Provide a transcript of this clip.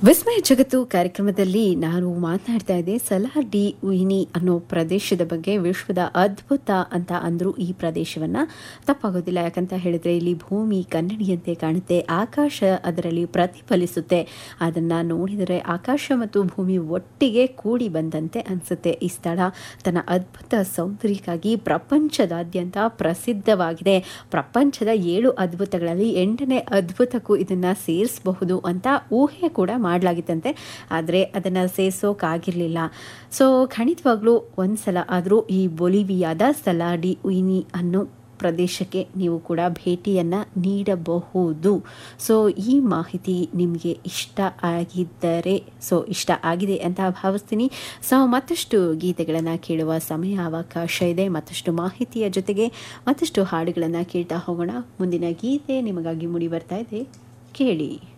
ವಿಸ್ಮಯ ಜಗತ್ತು ಕಾರ್ಯಕ್ರಮದಲ್ಲಿ ನಾನು ಮಾತನಾಡ್ತಾ ಇದ್ದೆ ಸಲಾರ್ ಡಿ ಉಯಿನಿ ಅನ್ನೋ ಪ್ರದೇಶದ ಬಗ್ಗೆ ವಿಶ್ವದ ಅದ್ಭುತ ಅಂತ ಅಂದ್ರು ಈ ಪ್ರದೇಶವನ್ನ ತಪ್ಪಾಗೋದಿಲ್ಲ ಯಾಕಂತ ಹೇಳಿದ್ರೆ ಇಲ್ಲಿ ಭೂಮಿ ಕನ್ನಡಿಯಂತೆ ಕಾಣುತ್ತೆ ಆಕಾಶ ಅದರಲ್ಲಿ ಪ್ರತಿಫಲಿಸುತ್ತೆ ಅದನ್ನ ನೋಡಿದರೆ ಆಕಾಶ ಮತ್ತು ಭೂಮಿ ಒಟ್ಟಿಗೆ ಕೂಡಿ ಬಂದಂತೆ ಅನಿಸುತ್ತೆ ಈ ಸ್ಥಳ ತನ್ನ ಅದ್ಭುತ ಸೌಂದರ್ಯಕ್ಕಾಗಿ ಪ್ರಪಂಚದಾದ್ಯಂತ ಪ್ರಸಿದ್ಧವಾಗಿದೆ ಪ್ರಪಂಚದ ಏಳು ಅದ್ಭುತಗಳಲ್ಲಿ ಎಂಟನೇ ಅದ್ಭುತಕ್ಕೂ ಇದನ್ನ ಸೇರಿಸಬಹುದು ಅಂತ ಊಹೆ ಕೂಡ ಮಾಡಲಾಗಿತ್ತಂತೆ ಆದರೆ ಅದನ್ನು ಸೇರಿಸೋಕ್ಕಾಗಿರಲಿಲ್ಲ ಸೊ ಖಂಡಿತವಾಗ್ಲೂ ಒಂದ್ಸಲ ಆದರೂ ಈ ಬೊಲಿವಿಯಾದ ಸಲಾಡಿ ಉಯಿನಿ ಅನ್ನೋ ಪ್ರದೇಶಕ್ಕೆ ನೀವು ಕೂಡ ಭೇಟಿಯನ್ನು ನೀಡಬಹುದು ಸೊ ಈ ಮಾಹಿತಿ ನಿಮಗೆ ಇಷ್ಟ ಆಗಿದ್ದರೆ ಸೊ ಇಷ್ಟ ಆಗಿದೆ ಅಂತ ಭಾವಿಸ್ತೀನಿ ಸೊ ಮತ್ತಷ್ಟು ಗೀತೆಗಳನ್ನು ಕೇಳುವ ಸಮಯ ಅವಕಾಶ ಇದೆ ಮತ್ತಷ್ಟು ಮಾಹಿತಿಯ ಜೊತೆಗೆ ಮತ್ತಷ್ಟು ಹಾಡುಗಳನ್ನು ಕೇಳ್ತಾ ಹೋಗೋಣ ಮುಂದಿನ ಗೀತೆ ನಿಮಗಾಗಿ ಮೂಡಿ ಬರ್ತಾ ಇದೆ ಕೇಳಿ